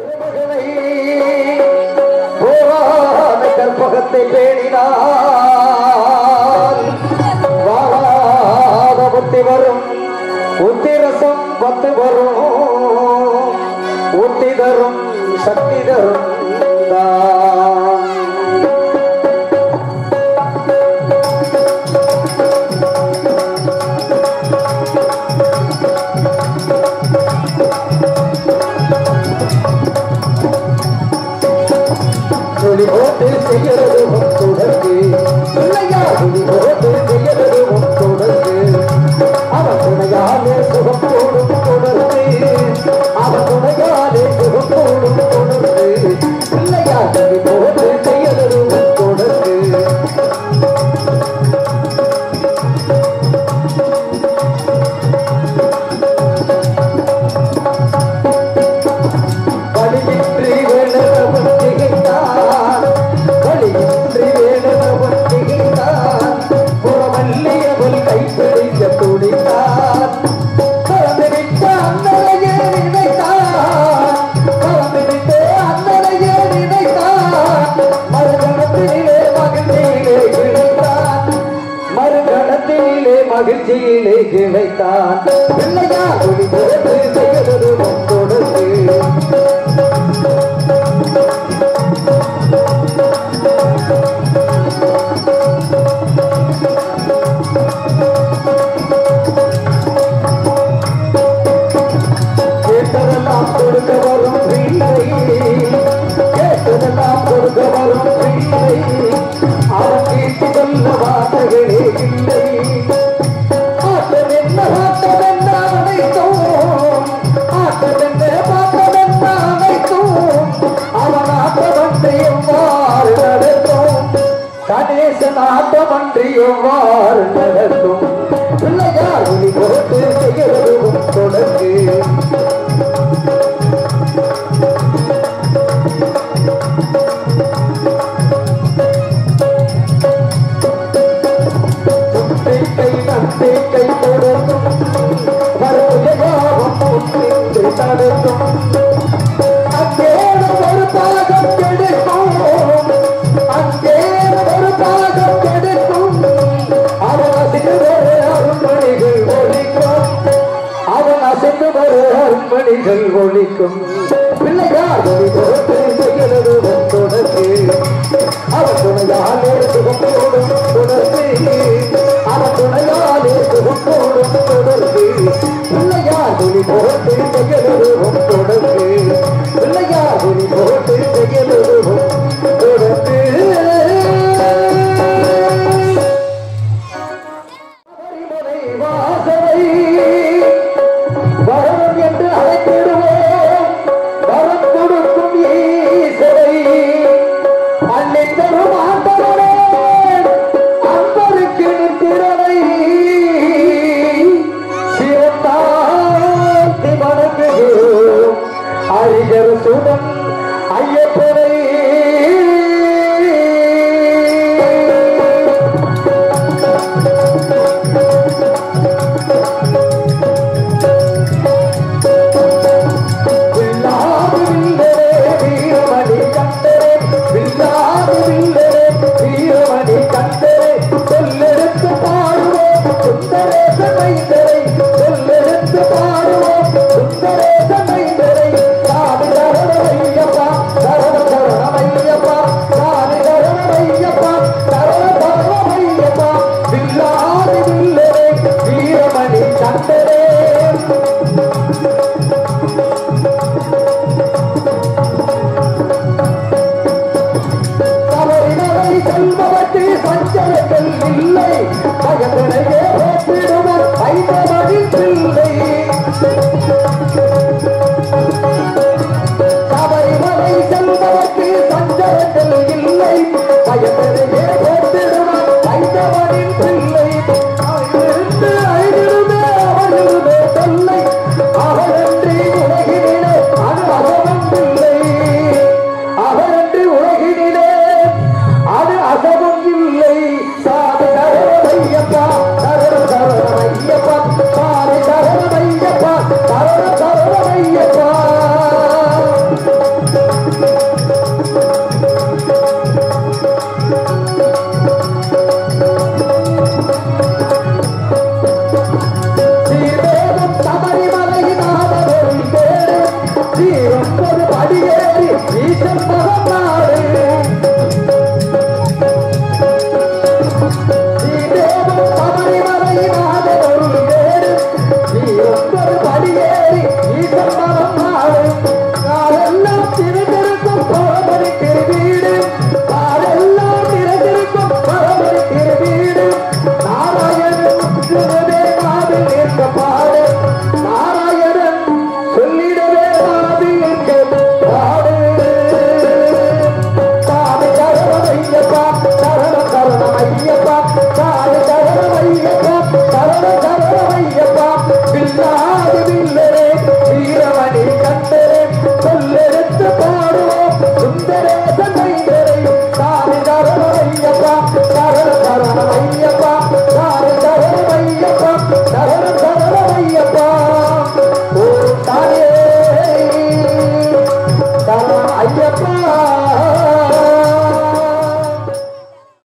மகனை போராத கற்பகத்தை பேணினார் வாழாத புத்தி வரும் உத்திரசம் பத்து வரும் உத்தி தரும் சக்தி தரும் தான். துளி போட்டு செய்யறது உன் தொடர்ந்து இல்லையா துளி போட்டு செய்யறது உன் தொடர்ந்து அவன் துணையாலே சுகம் போடும் தொடர்ந்து அவன் துணையாலே சுகம் போடும் தொடர்ந்து இல்லையா துளி போட்டு செய்யறது உன் தொடர்ந்து வழியின்றி வேணவன் திகைத்தான் வழியின்றி வேணவன் திகைத்தான் புறமல்லியவள் கைப்பிடிக்க துடித்தான் கலந்துவிட்ட அண்ணனையே நினைத்தான் கலந்துவிட்டு அண்ணனையே நினைத்தான் மறுகணத்திலே மகிழ்ச்சியிலே கிடைத்தான் மறுகணத்திலே மகிழ்ச்சியிலே கிடைத்தான் பிள்ளையா துடி போட்டு செய்கிறது கொடுத்து கேட்டதெல்லாம் கொடுக்க வரும் பிள்ளை கேட்டதெல்லாம் கொடுக்க வரும் பிள்ளை அவன் கேட்டு சொல்ல வார்த்தைகளே இல்லை ஆட்டம் என்ன ஆட்டம் என்ன அனைத்தும் ஆட்டம் என்ன பாட்டம் என்ன அனைத்தும் அவன் ஆட்டமன்றி எவ்வாறு நடத்தும் கணேசன் ஆட்டமன்றி எவ்வாறு நடத்தும் பிள்ளையார் ஒளி போட்டு செய்கிறது உன் தொடர்ந்து தும்பிக்கை நம்பிக்கை கொடுக்கும் வருகையாவும் முன்னின்று தடுக்கும் அங்கேனும் ஒரு பாகம் கெடுக்கும் அங்கேனும் ஒரு பாகம் கெடுக்கும் அவன் அசைந்து வர அருண்மணிகள் ஒழிக்கும் அவன் அசைந்து வர அருண்மணிகள் ஒழிக்கும் பிள்ளையார் ஒளி கொடுத்து செய்கிறது உன் தொடர்ந்து அவன் துணையாலே சுகம் போடும் தொடர்ந்து அவன் துணையாலே சுகம் போடும் தொடர்ந்து பிள்ளையார் ஒளி போட்டு செய்கிறது உன் தொடர்ந்து பிள்ளையார் ஒளி போட்டு செய்கிறது உன் தொடர்ந்து சபரிமலை வாசலை வரம் என்று அழைத்திடுவோம் வரம் கொடுக்கும் ஈசரை அன்னை தரும் ஆண்டவரே அன்பருக்கு நிற்கிறதை சிறந்தாத்தி வணங்குகிறோம் அறிஞர் சுடன் ஐயப்பனை வில்லாது வில்லரே வீரமணி கண்டரே வில்லாது வில்லரே வீரமணி கண்டரே சொல்லெடுத்து பாடுவோம் சுந்தரேச மைந்தரை சொல்லெடுத்து பாடுவோம் சுந்தரேச மைந்தரை சாமி சரணமையா ரொம்ப